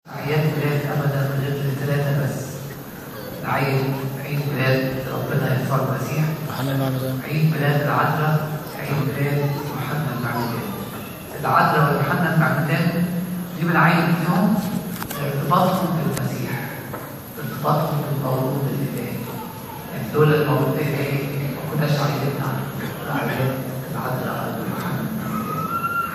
أعياد ميلاد أبدا غير ثلاثة بس عيد عيد ميلاد ربنا يسوع المسيح يوحنا المعمدان عيد ميلاد العذراء عيد ميلاد يوحنا المعمدان العذراء ويوحنا المعمدان دي بنعيد فيهم ارتباطهم بالمسيح ارتباطهم بالمولود الإلهي يعني دول المولود الإلهي ما كناش عايزينها الأعياد العذراء ويوحنا المعمدان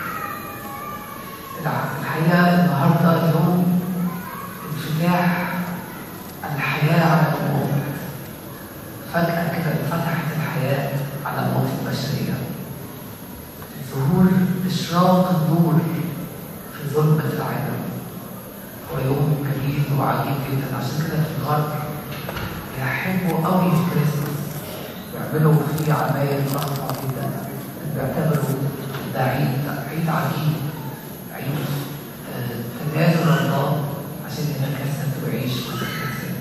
الع- الحقيقة النهاردة يوم انفتاح الحياة على الموت فجأة كده انفتحت الحياة على موت البشرية ظهور إشراق النور في ظلمة العالم هو يوم جميل وعجيب جدا عشان كده في الغرب بيحبوا قوي كريسماس بيعملوا فيه عمايل ضخمة جدا بيعتبروا ده عيد عيد عجيب عيد آه، تنازل الله عشان يتجسد ويعيش وسط الإنسان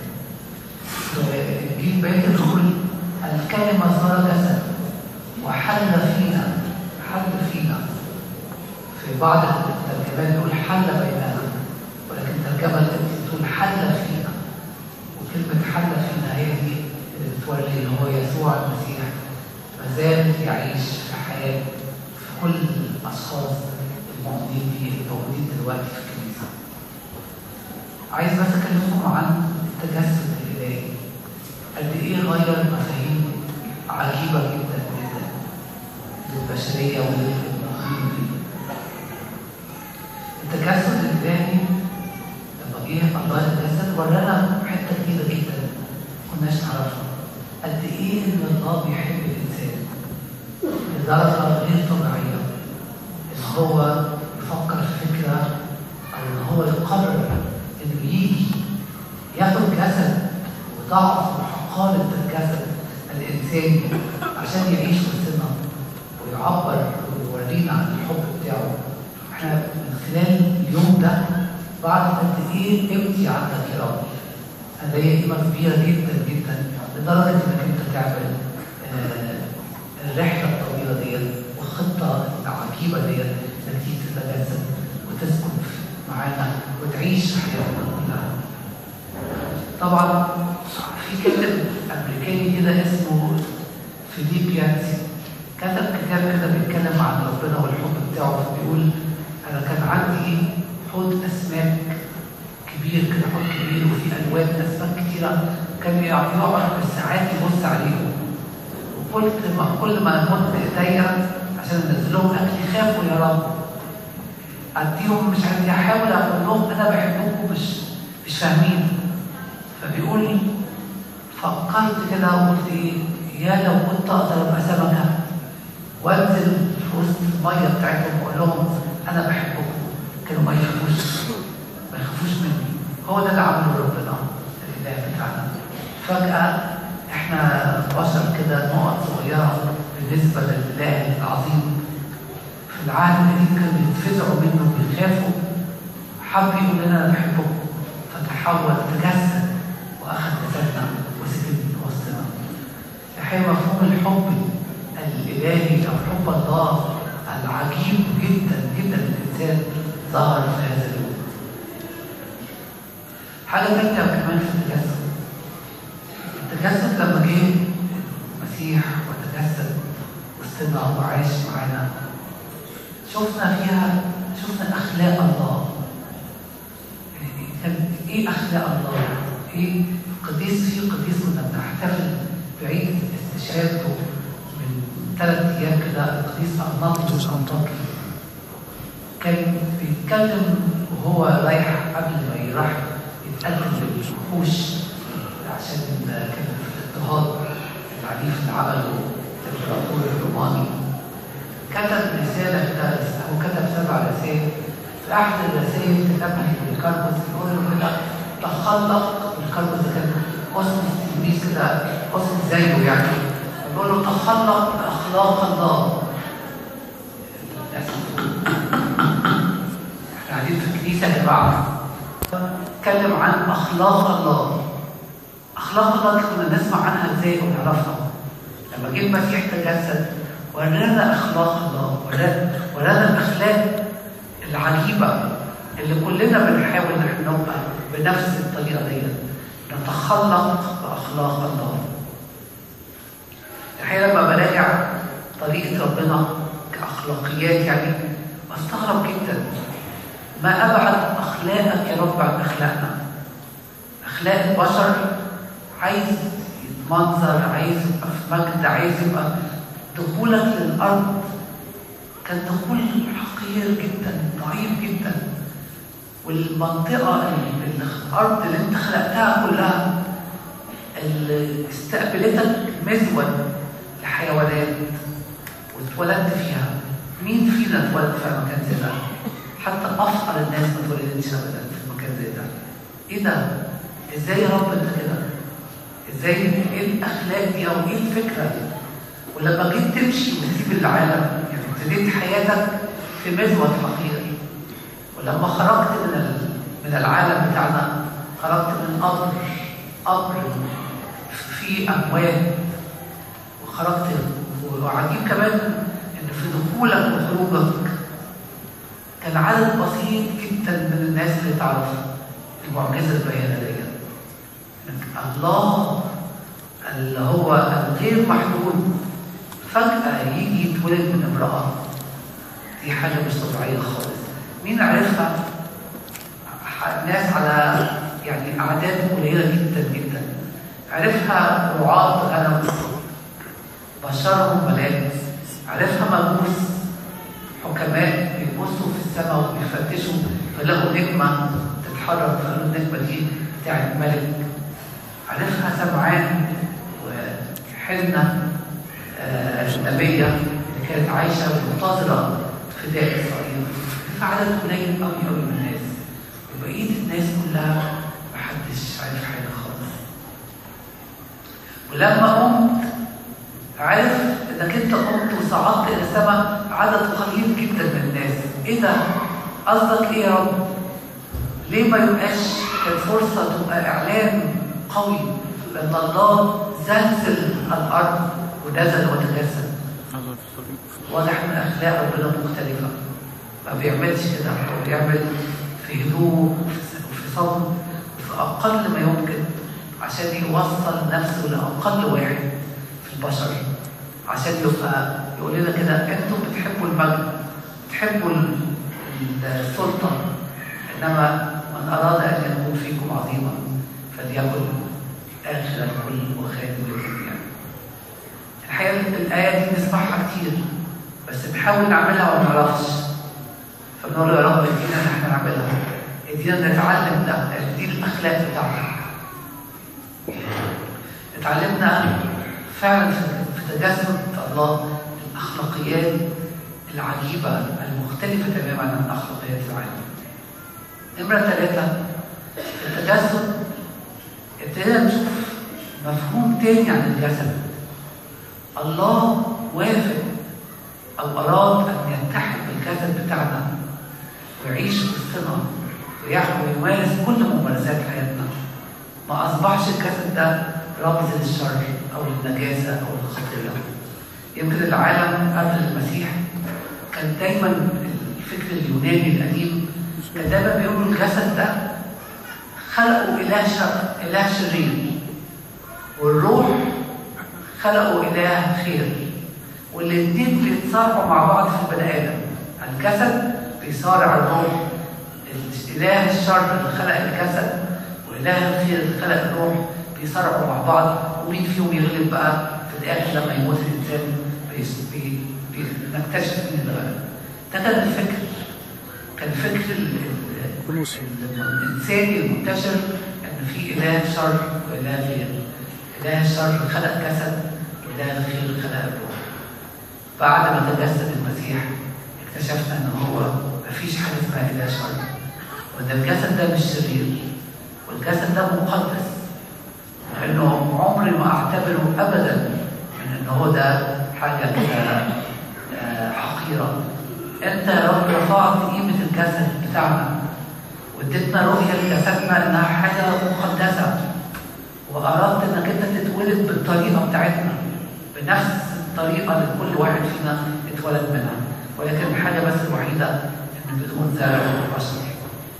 جيل بيت الرسول الكلمة صار جسد وحل فينا حل فينا في بعض الترجمات يقول حل بيننا ولكن الترجمة التي تقول حل فينا وكلمة حل فينا هي دي اللي بتوري ان هو يسوع المسيح ما زال يعيش في حياة في كل الأشخاص الموجودين فيه الموجودين دلوقتي في الكنيسة. عايز بس أكلمكم عن التجسد الإلهي قد إيه غير مفاهيم عجيبة جدا جدا للبشرية وللمؤمنين فيه. التجسد الإلهي لما جه الله الجسد ورانا حتة كبيرة جدا كناش نعرفها قد إيه إن الله بيحب الإنسان لدرجة غير طبيعية إن هو يفكر في فكرة أو إن هو يقرر إنه يجي ياخد جسد وضعف وحقارة الجسد الإنساني عشان يعيش وسطنا ويعبر ويورينا عن الحب بتاعه احنا من خلال اليوم ده بعرف قد ايه قيمتي عندك يا رب انا ليا قيمه كبيره جدا جدا لدرجه انك انت تعمل آه، الرحله الطويله ديت والخطه العجيبه ديت انك تيجي تتجسد وتسكن معانا وتعيش حياتنا كلها. طبعا في كاتب امريكاني كده اسمه فيليب يانسي كتب كتاب كده بيتكلم عن ربنا والحب بتاعه فبيقول انا كان عندي حوض اسماك كبير كده حوض كبير وفيه الوان اسماك كتيره كان يقعد بالساعات يبص عليهم وقلت ما كل ما امد ايديا عشان انزل لهم اكل يخافوا يا رب اديهم مش عارف احاول اقول لهم انا بحبكم مش مش فاهمين فبيقول فكرت كده وقلت ايه يا لو كنت اقدر ابقى سمكه وانزل في وسط الميه بتاعتهم واقول لهم انا بحبكم كانوا ما يخافوش ما يخافوش مني هو ده اللي عمله ربنا الاله بتاعنا فجاه احنا بشر كده نقط صغيره بالنسبه للاله العظيم في العالم القديم كانوا بيتفزعوا منه بيخافوا حب يقول لنا انا بحبكم فتحول تجسد واخذ جسدنا وسكن وسطنا الحقيقه مفهوم الحب الالهي او حب الله العجيب جدا جدا للانسان ظهر في هذا اليوم حاجه ثانيه كمان في التجسد التجسد لما جه المسيح وتجسد وسطنا وعاش معانا شفنا فيها شفنا اخلاق الله يعني كان ايه اخلاق الله؟ ايه قديس في قديس كنا بنحتفل بعيد استشهاده من ثلاث ايام كده القديس ارناطوس الانطاكي كان بيتكلم وهو رايح قبل ما يروح يتقدم للوحوش عشان كان في الاضطهاد العنيف اللي عمله الامبراطور الروماني كتب رسالة كده هو كتب سبع رسائل في أحد الرسائل كتبها للكربس يقول له كده تخلق الكربس ده كان اسم تلميذ كده اسم زيه يعني يقول له تخلق بأخلاق الله احنا قاعدين في الكنيسة يا جماعة اتكلم عن أخلاق الله أخلاق الله دي كنا نسمع عنها ازاي ونعرفها لما جه المسيح تجسد ورانا أخلاق الله ورانا ورانا الأخلاق العجيبة اللي كلنا بنحاول ان احنا نبقى بنفس الطريقه دي نتخلق باخلاق الله الحقيقه لما براجع طريقه ربنا كاخلاقيات يعني بستغرب جدا ما ابعد اخلاقك يا رب عن اخلاقنا اخلاق البشر عايز يتمنظر عايز يبقى في مجد عايز يبقى دخولك للارض كان دخول حقير جدا ضعيف جدا والمنطقة ال- الأرض اللي أنت خلقتها كلها اللي استقبلتك مزود لحيوانات واتولدت فيها مين فينا اتولد في مكان زي ده؟ حتى أفقر الناس ما اتولدتش أبدا في مكان زي ده إيه ده؟ إزاي يا رب أنت كده؟ إزاي إيه الأخلاق دي أو إيه الفكرة دي؟ ولما جيت تمشي وتسيب العالم يعني ابتديت حياتك في مزود حقيقي ولما خرجت من ال- من العالم بتاعنا خرجت من قبر قبر فيه اموات وخرجت وعجيب كمان ان في دخولك وخروجك كان عدد بسيط جدا من الناس اللي تعرف المعجزه البيانه دي إنك الله اللي هو الغير محدود فجأة يجي يتولد من امرأة دي حاجة مش طبيعية خالص مين عرفها؟ ح- ناس على يعني أعداد قليلة جدا جدا عرفها رعاة غنم بشرهم ملاك عرفها مجوس حكماء بيبصوا في السماء وبيفتشوا فلقوا نجمة تتحرك فقالوا النجمة دي بتاعت ملك عرفها سمعان وحنة آه، النبية اللي كانت عايشة منتظرة فداء إسرائيل في عدد قليل قوي قوي من الناس وبقية الناس كلها محدش عارف حاجة خالص ولما قمت عارف انك انت قمت وصعدت الى السماء عدد قليل جدا من الناس ايه ده قصدك ايه يا رب ليه ما يبقاش كان فرصه تبقى اعلان قوي ان الله زلزل الارض ونزل وتجسد واضح ان اخلاق ربنا مختلفه ما بيعملش كده هو بيعمل في هدوء وفي صبر وفي اقل ما يمكن عشان يوصل نفسه لاقل واحد في البشر عشان يبقى يقول لنا كده انتم بتحبوا المجد بتحبوا ال- السلطه انما من اراد ان يكون فيكم عظيما فليكن اخر الكل وخاتم الجميع. الحقيقه الايه دي بنسمعها كتير بس بنحاول نعملها وما نعرفش فبنقول له يا رب ادينا ان احنا نعملها ادينا نتعلم ده دي الاخلاق بتاعتك اتعلمنا فعلا في في تجسد الله الاخلاقيات العجيبه المختلفه تماما عن اخلاقيات العالم. نمره ثلاثه التجسد ابتدينا نشوف مفهوم تاني عن الجسد. الله وافق او اراد ان يتحد بالجسد بتاعنا ويعيش وسطنا ويحمل ويمارس كل ممارسات حياتنا. ما اصبحش الجسد ده رمز للشر او للنجاسه او للخطيه يمكن العالم قبل المسيح كان دايما الفكر اليوناني القديم كان دايما بيقولوا الجسد ده خلقوا اله شر اله شرير والروح خلقوا اله خير والاثنين بيتصارعوا مع بعض في البني ادم الجسد بيصارع الروح اله الشر اللي خلق الجسد واله الخير اللي خلق الروح بيصارعوا مع بعض ومين فيهم يغلب بقى في الاخر لما يموت الانسان بيس- بي- بي- نكتشف مين اللي غلب ده كان الفكر كان فكر ال- ال- كنوسي. الانساني المنتشر ان في اله شر واله خير اله الشر خلق جسد واله الخير خلق الروح بعد ما تجسد المسيح اكتشفنا ان هو مفيش حاجه اسمها اله شر وان الجسد ده مش شرير والجسد ده مقدس لانه عمري ما اعتبره ابدا من ان هو ده حاجه كده آه، حقيره انت يا رب رفعت قيمه الجسد بتاعنا واديتنا رؤيه لجسدنا انها حاجه مقدسه واردت انك انت تتولد بالطريقه بتاعتنا بنفس الطريقه اللي كل واحد فينا اتولد منها ولكن الحاجه بس الوحيده ان بدون زرع البشر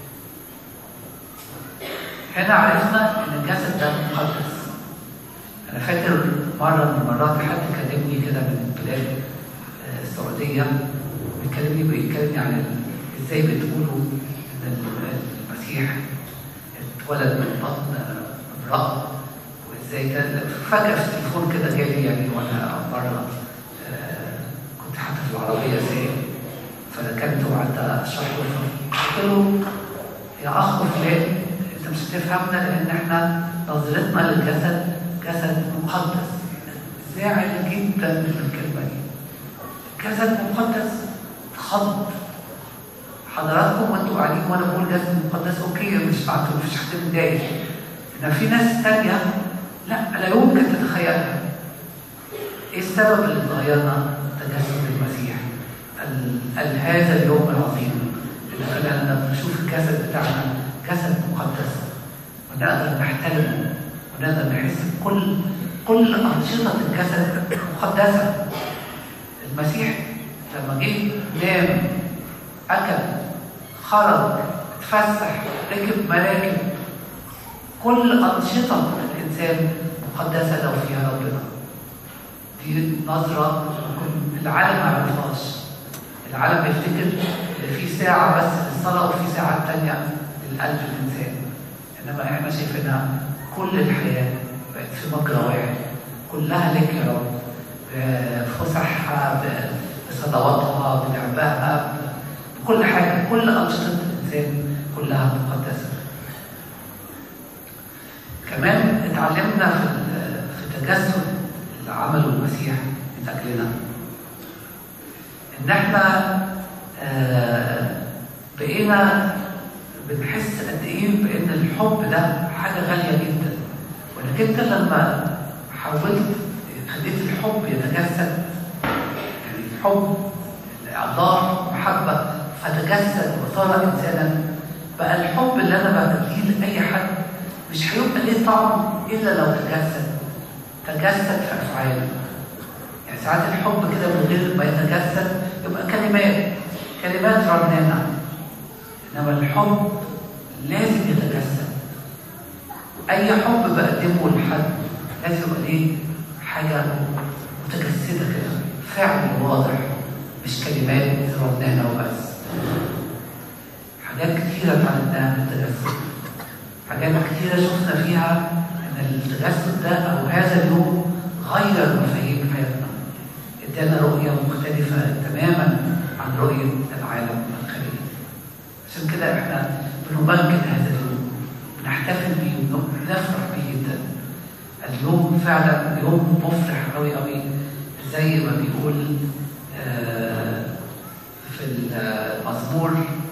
هنا عرفنا ان الجسد ده مقدس انا فاكر مره من المرات حد كلمني كده من بلاد آه، السعوديه بيكلمني بيكلمني عن ال- ازاي بتقولوا ان ال- المسيح اتولد من بطن امراه وازاي كان فجاه في التليفون كده جالي يعني وانا بره آه، كنت حتى في العربيه سايق فركنت وقعدت اشرح له قلت له يا اخ فلان انت مش هتفهمنا لان احنا نظرتنا للجسد جسد مقدس زعل جدا من الكلمه دي جسد مقدس خض حضراتكم وانتوا قاعدين وانا بقول جسد مقدس اوكي مش بعتوا مفيش حد متضايق انما في ناس تانية لا لا يمكن تتخيلها ايه السبب اللي غيرنا تجسد المسيح ال- ال- هذا اليوم العظيم اللي خلانا نشوف الجسد بتاعنا جسد مقدس ونقدر نحترمه ونقدر نحس بكل كل أنشطة الجسد مقدسة المسيح لما جه نام أكل خرج اتفسح ركب مراكب كل أنشطة الإنسان مقدسة لو فيها ربنا دي نظرة ممكن العالم ما يعرفهاش العالم يفتكر إن في ساعة بس للصلاة وفي ساعة تانية للقلب الإنسان إنما إحنا شايفينها كل الحياة بقت في مجرى واحد كلها لك يا رب بفسحها ب- بصلواتها بلعبها بكل حاجة كل أنشطة الإنسان كلها مقدسة كمان اتعلمنا في ال- في تجسد اللي عمله المسيح من أجلنا إن إحنا آه، بقينا بنحس قد إيه بإن الحب ده حاجة غالية جدا وإنك أنت لما حاولت خليت الحب يتجسد يعني الحب الله محبة فتجسد وصار إنسانا بقى الحب اللي أنا بديه لأي حد مش هيبقى ليه طعم إلا لو تجسد تجسد في أفعاله يعني ساعات الحب كده من غير ما يتجسد يبقى كلمات كلمات رنانة إنما الحب لازم يتجسد أي حب بقدمه لحد لازم يبقى ليه حاجة متجسدة كده فعل واضح مش كلمات رنانة وبس حاجات كتيرة اتعلمناها من التجسد حاجات كتيرة شفنا فيها إن التجسد ده أو هذا اليوم غير مفاهيم حياتنا ادانا رؤية مختلفة تماما عن رؤية العالم الخارجي عشان كده احنا بنمجد هذا اليوم بنحتفل بيه ونفرح بيه جدا اليوم فعلا يوم مفرح قوي قوي زي ما بيقول آه، في المزمور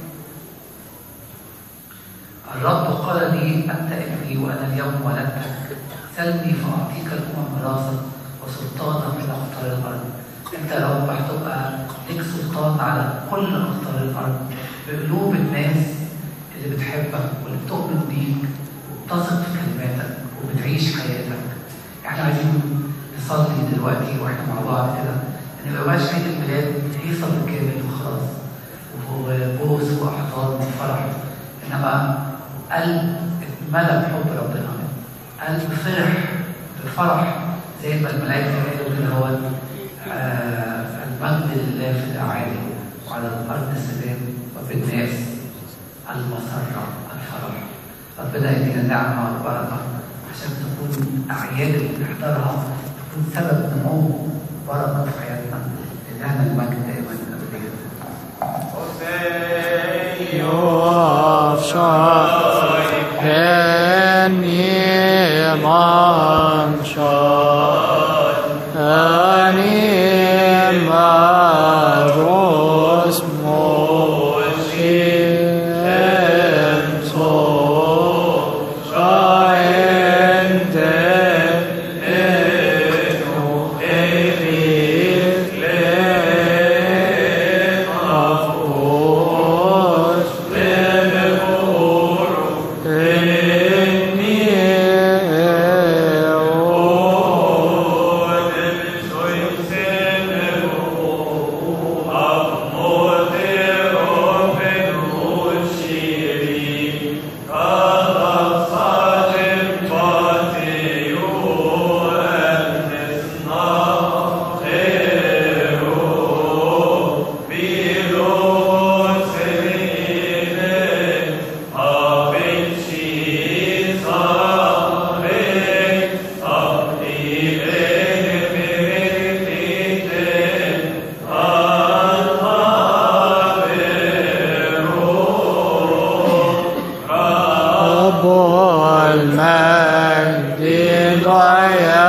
الرب قال لي أنت ابني وأنا اليوم ولدتك سلني فأعطيك الأمم ميراثا وسلطانا من أقطار الأرض أنت يا رب هتبقى ليك سلطان على كل أقطار الأرض بقلوب الناس اللي بتحبك واللي بتؤمن بيك وبتثق في كلماتك وبتعيش حياتك احنا عايزين نصلي دلوقتي واحنا مع بعض كده ان ما يبقاش عيد الميلاد هيصه بالكامل وخلاص وبوس واحضان وفرح انما قلب اتملى بحب ربنا قلب فرح بفرح زي ما الملائكه قالوا كده هو آه، المجد لله في الاعالي وعلى الارض السلام وبالناس المسره الفرح ربنا يدينا نعمه وبركه عشان تكون اعياد اللي بنحضرها تكون سبب نمو وبركه في حياتنا لله المجد دائما ابدا Oh المجد ضيا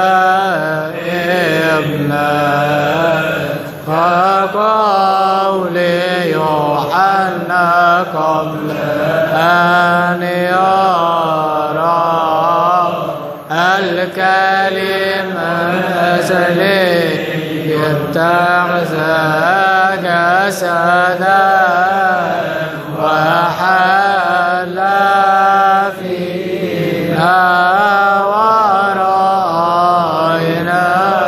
ابنك كقول يوحنا قبل أن يرى الكلمة الأزلي اتخذ جسدا وحل فيها ورأينا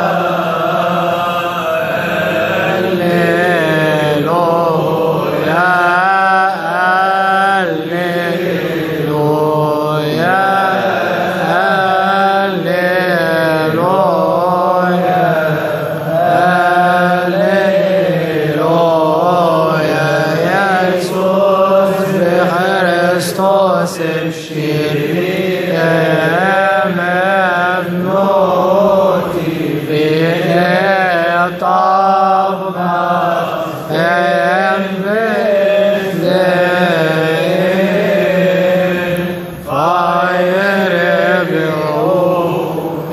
هللويا هللويا هللويا هللويا يسوع بخريستوس الشرير مبنوتي في طبع Fire every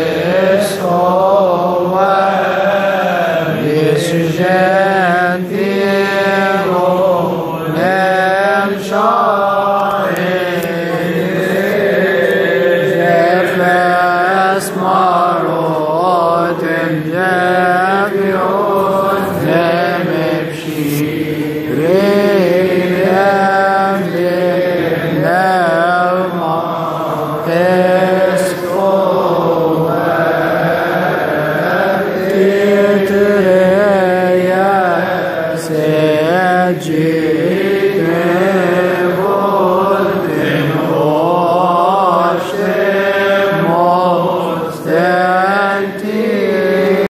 Gente